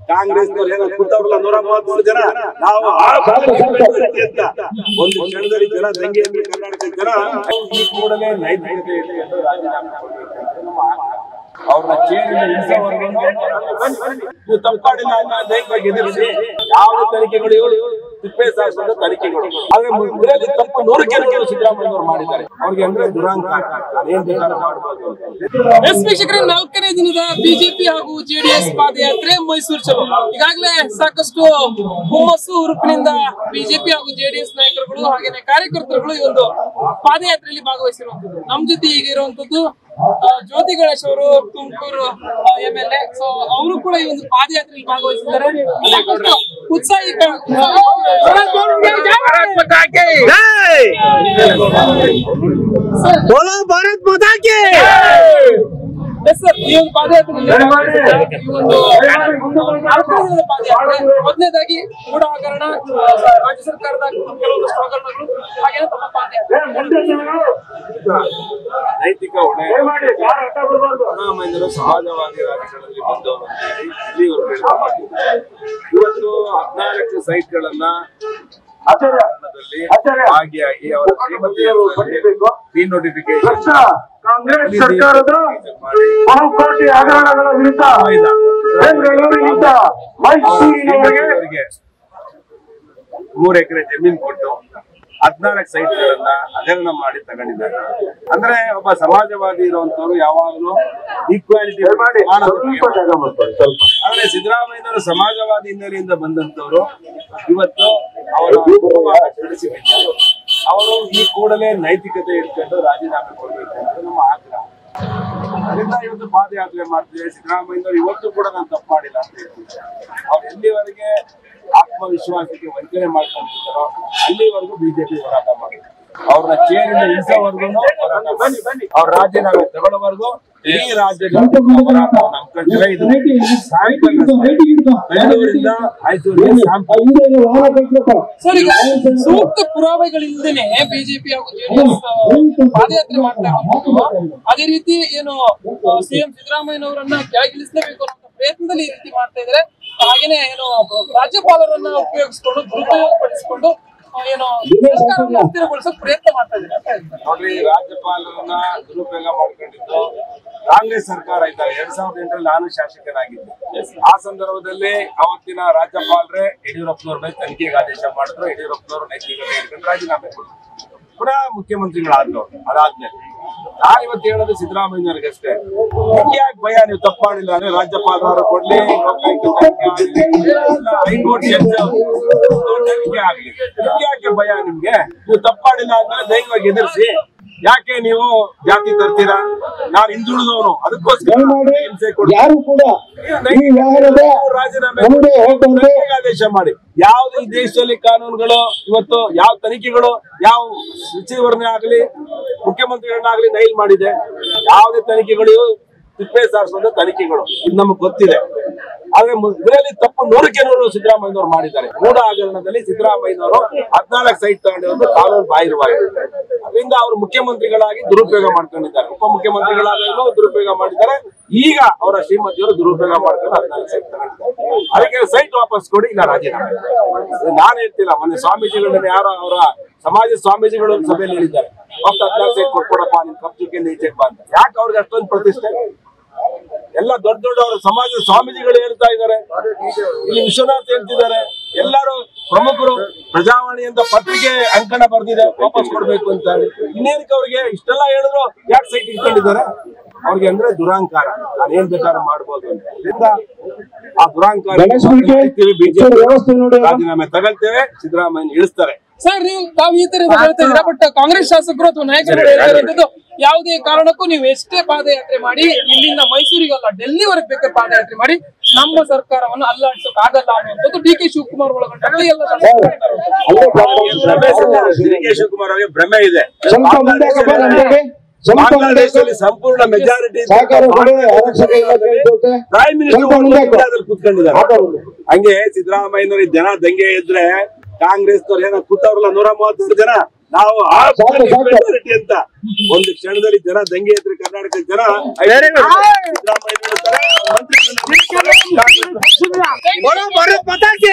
ಕಾಂಗ್ರೆಸ್ನವ್ರು ಏನೋ ಕೂತವ್ರಲ್ಲ ನೂರ ಮೂವತ್ಮೂರು ಜನ ನಾವು ಆ ಭಾಗಕ್ಕೆ ಬೆಳೆದಿರ್ತೀವಿ ಅಂತ ಒಂದು ಕ್ಷಣದಲ್ಲಿ ಜನ ದಂಗೆ ಎದ್ದು ಕರ್ನಾಟಕದ ಜನ ಈ ಕೂಡಲೇ ನೈತಿಕತೆ ಇದೆ ಎಂದು ರಾಜೀನಾಮೆ ಕೊಡ್ಬೇಕು ಅಂತ ನಮ್ಮ ಆಗ್ರಹ. ಅವ್ರನ್ನ ಚೇರಿನ ಇಳಿಸೋವರೆಗೂ ನೀವು ತಪ್ಪಾಡಿಲ್ಲ ಅಂತ ದೈಹಿಕವಾಗಿ ಎದುರಿಸಿ ಯಾವ ತನಿಖೆಗಳು ಇವು ತಿಪ್ಪೆ ಸಾಹಸದ ತನಿಖೆಗಳು ಆದ್ರೆ ಇದರಲ್ಲಿ ತಪ್ಪು ನೂರಕ್ಕೆ ನೂರು ಸಿದ್ದರಾಮಯ್ಯನವರು ಮಾಡಿದ್ದಾರೆ ಅವ್ರಿಗೆ ಅಂದ್ರೆ ದುರಾಂಕಾರ ಏನ್ ಬೇಕಾದ್ರೂ ಮಾಡ್ಬೋದು ಅಂತ. ಎಸ್ ವೀಕ್ಷಕರೇ ನಾಲ್ಕನೇ ದಿನದ ಬಿಜೆಪಿ ಹಾಗೂ ಜೆಡಿಎಸ್ ಪಾದಯಾತ್ರೆ ಮೈಸೂರು ಚಲೋ ಈಗಾಗಲೇ ಸಾಕಷ್ಟು ಹುಮ್ಮಸ್ಸು ಹುರುಪಿನಿಂದ ಬಿಜೆಪಿ ಹಾಗೂ ಜೆಡಿಎಸ್ ನಾಯಕರುಗಳು ಹಾಗೇನೆ ಕಾರ್ಯಕರ್ತರುಗಳು ಈ ಒಂದು ಪಾದಯಾತ್ರೆಯಲ್ಲಿ ಭಾಗವಹಿಸಿರುವಂತದ್ದು ನಮ್ ಜೊತೆ ಈಗ ಇರುವಂತದ್ದು ಆ, ಜ್ಯೋತಿ ಗಣೇಶ್ ಅವರು Tumakuru M L A so ಅವರು ಕೂಡ ಈ ಒಂದು ಪಾದಯಾತ್ರೆಯಲ್ಲಿ ಭಾಗವಹಿಸಿದ್ದಾರೆ ಸಾಕಷ್ಟು ಉತ್ಸಾಹಿ बोलो भारत माता की ಎಸ್ ಸರ್ ಈ ಒಂದು ಪಾದಯಾತ್ರೆಯಲ್ಲಿ ಈ ಒಂದು ನಾಲ್ಕನೇ ದಿನದ ಪಾದಯಾತ್ರೆ ಮೊದಲನೇದಾಗಿ ಮೂಢ ಹಗರಣ ರಾಜ್ಯ ಸರ್ಕಾರದ ಕೆಲವೊಂದಷ್ಟು ಹಗರಣಗಳು ಹಾಗೇನೆ ತಮ್ಮ ಪಾದಯಾತ್ರೆ ನೈತಿಕ ಹೊಣೆ ಸಿದ್ದರಾಮಯ್ಯರು ಸಮಾಜವಾದಿ ರಾಜ್ಯಗಳಲ್ಲಿ ಬಂದವರು ಅಂತ ಹೇಳಿ ಇಲ್ಲಿವರೆಗೂ ಹೇಳ್ಕೊಂಡಿದ್ದಾರೆ. ಇವತ್ತು ಹದಿನಾಲ್ಕು ಸೈಟ್ಗಳನ್ನ ಹಗರಣದಲ್ಲಿ ಭಾಗಿಯಾಗಿ ಅವರ ಶ್ರೀಮತಿಯ ನೋಟಿಫಿಕೇಶನ್ ಕಾಂಗ್ರೆಸ್ ಸರ್ಕಾರದ ಬಹುಕೋಟಿ ಹಗರಣಗಳ ವಿರುದ್ಧ ಬೆಂಗಳೂರಿನಿಂದ ಮೈಸೂರಿನವರೆಗೆ ಅವರಿಗೆ ಮೂರು ಎಕರೆ ಜಮೀನ್ ಕೊಟ್ಟು ಹದಿನಾಲ್ಕು ಸೈಟ್ಗಳನ್ನ ಹಗರಣ ಮಾಡಿ ತಗೊಂಡಿದ್ದಾರೆ ಅಂದ್ರೆ ಒಬ್ಬ ಸಮಾಜವಾದಿ ಇರುವಂತವ್ರು ಯಾವಾಗಲೂ ಈಕ್ವಾಲಿಟಿ ಆದ್ರೆ ಸಿದ್ದರಾಮಯ್ಯನವರು ಸಮಾಜವಾದಿ ಹಿನ್ನೆಲೆಯಿಂದ ಬಂದಂತವ್ರು ಇವತ್ತು ಅವರ ಅನುಭವ ತಿಳಿಸಿ ಬಿಟ್ಟರು. ಅವರು ಈ ಕೂಡಲೇ ನೈತಿಕತೆ ಇಟ್ಕೊಂಡು ರಾಜೀನಾಮೆ ಕೊಡ್ಬೇಕು ಅಂತ ನಮ್ಮ ಆಗ್ರಹ ಅದರಿಂದ ಇವತ್ತು ಪಾದಯಾತ್ರೆ ಮಾಡ್ತಿದ್ದಾರೆ ಸಿದ್ದರಾಮಯ್ಯನವರು ಇವತ್ತು ಕೂಡ ನಾನು ತಪ್ಪು ಮಾಡಿಲ್ಲ ಅಂತ ಹೇಳ್ತಿದ್ದಾರೆ ಅವ್ರು ಎಲ್ಲಿವರೆಗೆ ಆತ್ಮವಿಶ್ವಾಸಕ್ಕೆ ವಂಚನೆ ಮಾಡ್ಕೊಂಡಿರ್ತಾರೋ ಅಲ್ಲಿವರೆಗೂ ಬಿಜೆಪಿ ಹೋರಾಟ ಮಾಡಿದ್ರು ಅವ್ರನ್ನ ಚೇರಿನ ಇಳಿಸೋವರೆಗೂ ಅವ್ರ ರಾಜೀನಾಮೆ ತಗೊಳ್ಳೋವರೆಗೂ ಇಡೀ ರಾಜ್ಯದ ಹೋರಾಟವನ್ನು ಹಮ್ಮಿಕೊಂಡಿದ್ದಾರೆ. ಇದು ಸಾಯಂಕಾಲ ಬೆಂಗಳೂರಿಂದ ಮೈಸೂರಿಗೆ ಸಾಯಂಕಾಲ ಸರ್ ಈಗ ಸೂಕ್ತ ಪುರಾವೆಗಳಿಲ್ಲದೇನೆ ಬಿಜೆಪಿ ಹಾಗೂ ಜೆಡಿಎಸ್ ಪಾದಯಾತ್ರೆ ಮಾಡ್ತಾ ಇರುವಂತದ್ದು ಅದೇ ರೀತಿ ಏನು ಸಿಎಂ ಸಿದ್ದರಾಮಯ್ಯನವರನ್ನ ಕೆಳಗಿಳಿಸಲೇಬೇಕು ಅನ್ನೋ ಪ್ರಯತ್ನದಲ್ಲಿ ಈ ರೀತಿ ಮಾಡ್ತಾ ಇದ್ದಾರೆ ಹಾಗೇನೆ ಏನು ರಾಜ್ಯಪಾಲರನ್ನ ಉಪಯೋಗಿಸಿಕೊಂಡು ದುರುಪಯೋಗಪಡಿಸಿಕೊಂಡು ಆ, ಏನು ಸರ್ಕಾರವನ್ನು ಅಸ್ಥಿರಗೊಳಿಸೋಕೆ ಪ್ರಯತ್ನ ಮಾಡ್ತಾ ಇದ್ದಾರೆ ಅಂತ ಹೇಳ್ತಾರೆ ನೋಡ್ರಿ ರಾಜ್ಯಪಾಲರನ್ನ ದುರುಪಯೋಗ ಮಾಡ್ಕೊಂಡಿದ್ದು ಕಾಂಗ್ರೆಸ್ ಸರ್ಕಾರ ಇದ್ದಾರೆ ಎರಡ್ ಸಾವಿರದ ಎಂಟರಲ್ಲಿ ನಾನು ಶಾಸಕನಾಗಿದ್ದೆ ಆ ಸಂದರ್ಭದಲ್ಲಿ ಅವತ್ತಿನ ರಾಜ್ಯಪಾಲರೇ ಯಡಿಯೂರಪ್ಪನವ್ರ ಮೇಲೆ ತನಿಖೆಗೆ ಆದೇಶ ಮಾಡಿದ್ರು ಯಡಿಯೂರಪ್ಪನವರು ನೈತಿಕತೆ ಇಟ್ಕೊಂಡು ರಾಜೀನಾಮೆ ಕೊಟ್ಟರು ಪುನಃ ಮುಖ್ಯಮಂತ್ರಿಗಳಾದ್ರು ಅವ್ರು. ಅದಾದ್ಮೇಲೆ ನಾನು ಇವತ್ತು ಹೇಳೋದು ಸಿದ್ದರಾಮಯ್ಯನವ್ರಿಗೆ ಅಷ್ಟೇ ನಿಮ್ಗೆ ಯಾಕೆ ಭಯ ನೀವು ತಪ್ಪಾಡಿಲ್ಲ ಅಂದ್ರೆ ರಾಜ್ಯಪಾಲರವರು ಕೊಡ್ಲಿ ಲೋಕಾಯುಕ್ತ ತನಿಖೆ ಆಗ್ಲಿ, ಇಲ್ಲ ಹೈಕೋರ್ಟ್ ಜಡ್ಜ್ ತನಿಖೆ ಆಗ್ಲಿ ನಿಮ್ಗೆ ಯಾಕೆ ಭಯ ನಿಮ್ಗೆ ನೀವು ತಪ್ಪಾಡಿಲ್ಲ ಅಂದ್ರೆ ಧೈರ್ಯವಾಗಿ ಎದುರಿಸಿ ಯಾಕೆ ನೀವು ಜಾತಿ ತರ್ತೀರಾ ನಾನು ಹಿಂದುಳಿದವನು ಅದಕ್ಕೋಸ್ಕರ ಹಿಂಸೆ ಕೊಡ್ತೀನಿ. ಯಾರು ಕೂಡ ಈ ವ್ಯವಹಾರದ ರಾಜೀನಾಮೆ ಮುಂದೆ ಹೋಗ್ಬಾರ್ದು. ತನಿಖೆಗೆ ಆದೇಶ ಮಾಡಿ ಯಾವ್ದು ಈ ದೇಶದಲ್ಲಿ ಕಾನೂನುಗಳು ಇವತ್ತು ಯಾವ ತನಿಖೆಗಳು ಯಾವ ಸಚಿವರನ್ನೇ ಆಗ್ಲಿ ಮುಖ್ಯಮಂತ್ರಿಗಳನ್ನಾಗ್ಲಿ ನೈಲ್ ಮಾಡಿದೆ ಯಾವುದೇ ತನಿಖೆಗಳು ತಿಪ್ಪೆ ಸಾರಿಸುವಂತ ತನಿಖೆಗಳು ಇದು ನಮಗೆ ಗೊತ್ತಿದೆ ಆದ್ರೆ ಮು- ಇದರಲ್ಲಿ ತಪ್ಪು ನೂರಕ್ಕೆ ನೂರು ಸಿದ್ದರಾಮಯ್ಯನವರು ಮಾಡಿದ್ದಾರೆ ಮೂಢ ಹಗರಣದಲ್ಲಿ ಸಿದ್ದರಾಮಯ್ಯನವರು ಹದಿನಾಲ್ಕು ಸೈಟ್ ತಗೊಂಡಿರೋದು ಕಾನೂನು ಬಾಹಿರವಾಗಿ ಅದರಿಂದ ಅವರು ಮುಖ್ಯಮಂತ್ರಿಗಳಾಗಿ ದುರುಪಯೋಗ ಮಾಡ್ಕೊಂಡಿದ್ದಾರೆ ಉಪಮುಖ್ಯಮಂತ್ರಿಗಳಾಗಲೂ ದುರುಪಯೋಗ ಮಾಡಿದ್ದಾರೆ ಈಗ ಅವರ ಶ್ರೀಮತಿಯವರು ದುರುಪಯೋಗ ಮಾಡ್ಕೊಂಡು ಹದಿನಾಲ್ಕು ಸೈಟ್ ತಗೊಂಡಿದ್ದಾರೆ ಅದಕ್ಕೆ ಸೈಟ್ ವಾಪಸ್ ಕೊಡಿ ಇಲ್ಲ ರಾಜೀನಾಮೆ ಇದು ನಾನು ಹೇಳ್ತಿಲ್ಲ ಮೊನ್ನೆ ಸ್ವಾಮೀಜಿಗಳನ್ನ ಯಾರೋ ಅವರ ಸಮಾಜ ಸ್ವಾಮೀಜಿಗಳು ಒಂದು ಸಭೆಯಲ್ಲಿ ಹೇಳಿದ್ದಾರೆ ಫಸ್ಟ್ ಹದಿನಾಲ್ಕು ಸೈಟ್ ಕೊಟ್ಕೊಡಪ್ಪ ನಿಮ್ ಕಬ್ಜಕ್ಕೆ ನೀಚೆಗೆ ಬಾ ಅಂತ ಯಾಕೆ ಅವ್ರಿಗೆ ಅಷ್ಟೊಂದು ಪ್ರತಿಷ್ಠೆ ಎಲ್ಲ ದೊಡ್ಡ ದೊಡ್ಡ ಅವರ ಸಮಾಜದ ಸ್ವಾಮೀಜಿಗಳು ಹೇಳ್ತಾ ಇದ್ದಾರೆ ಇಲ್ಲಿ ವಿಶ್ವನಾಥ್ ಹೇಳ್ತಿದ್ದಾರೆ ಎಲ್ಲರೂ ಪ್ರಮುಖರು ಪ್ರಜಾವಾಣಿ ಅಂತ ಪತ್ರಿಕೆ ಅಂಕಣ ಬರ್ದಿದೆ ವಾಪಸ್ ಕೊಡ್ಬೇಕು ಅಂತ ಹೇಳಿ ಇನ್ನೇನಕ್ಕೆ ಅವ್ರಿಗೆ ಇಷ್ಟೆಲ್ಲ ಹೇಳಿದ್ರು ಯಾಕೆ ಸೈಟ್ ಇಟ್ಕೊಂಡಿದ್ದಾರೆ ಅವ್ರಿಗೆ ಅಂದ್ರೆ ದುರಾಂಕಾರ ನಾನು ಏನ್ ಬೇಕಾದ್ರೂ ಮಾಡ್ಬೋದು ಅಂತ ಇದರಿಂದ ಆ ದುರಾಂಕಾರ ಗಣೇಶ್ ಬಿಡಿ. ಬಿಜೆಪಿ ವ್ಯವಸ್ಥೆ ನೋಡಿ. ರಾಜೀನಾಮೆ ತಗೊಳ್ತೇವೆ ಸಿದ್ದರಾಮಯ್ಯ ಇಳಿಸ್ತಾರೆ ಸರ್ ನೀವು ತಾವು ಈ ತರ ಹೇಳ್ತಾ ಇದ್ದೀರಾ ಬಟ್ ಕಾಂಗ್ರೆಸ್ ಶಾಸಕರು ಅಥವಾ ನಾಯಕರು ಹೇಳ್ತಾ ಇರೋದು ಯಾವುದೇ ಕಾರಣಕ್ಕೂ ನೀವು ಎಷ್ಟೇ ಪಾದಯಾತ್ರೆ ಮಾಡಿ ಇಲ್ಲಿಂದ ಮೈಸೂರಿಗಲ್ಲ ಡೆಲ್ಲಿವರೆಗೆ ಬೇಕಾದ್ರೆ ಪಾದಯಾತ್ರೆ ಮಾಡಿ ನಮ್ಮ ಸರ್ಕಾರವನ್ನು ಅಲ್ಲಾಡ್ಸೋಕ್ ಆಗಲ್ಲ ಅನ್ನುವಂಥದ್ದು ಡಿ ಕೆ ಶಿವಕುಮಾರ್ ಒಳಗೊಂಡಂತೆ ಎಲ್ಲ ಶಾಸಕರು ಹೇಳ್ತಾ ಇರೋದು. ಭ್ರಮೆ ಡಿ ಕೆ ಶಿವಕುಮಾರ್ ಅವರಿಗೆ ಭ್ರಮೆ ಇದೆ ಸ್ವಲ್ಪ ಮುಂದೆ ಹಾಕಪ್ಪ ನಮ್ಗೆ. ಸ್ವಲ್ಪ ಮುಂದೆ ಬಾಂಗ್ಲಾದೇಶದಲ್ಲಿ ಸಂಪೂರ್ಣ ಮೆಜಾರಿಟಿ ಸಹಕಾರ ಕೊಡಿ, ಆರಕ್ಷಕ ಇಲಾಖೆ ಜೊತೆ. ಪ್ರೈಮ್ ಮಿನಿಸ್ಟರ್ ಸ್ವಲ್ಪ ಮುಂದೆ ಹಾಕು. ಇಂಡಿಯಾದಲ್ಲಿ ಕೂತ್ಕೊಂಡಿದ್ದಾರೆ ಹಾಕೋದು. ಹಂಗೆ ಸಿದ್ದರಾಮಯ್ಯನವ್ರಿಗೆ ಜನ ದಂಗೆ ಇದ್ರೆ ಕಾಂಗ್ರೆಸ್ ಏನೋ ಕೂತವ್ರಲ್ಲ ನೂರ ಮೂವತ್ತೈದು ಜನ ನಾವು ಸಾಕು, ಸಾಕು. ಮೆಜಾರಿಟಿ ಅಂತ ಒಂದು ಕ್ಷಣದಲ್ಲಿ ಜನ ದಂಗೆ ಎದ್ರೆ ಕರ್ನಾಟಕದ ಜನ Very good. ಸಿದ್ದರಾಮಯ್ಯ ಹೇಳ್ತಾರೆ, ಮಂತ್ರಿಗಳನ್ನ बोलो भारत माता की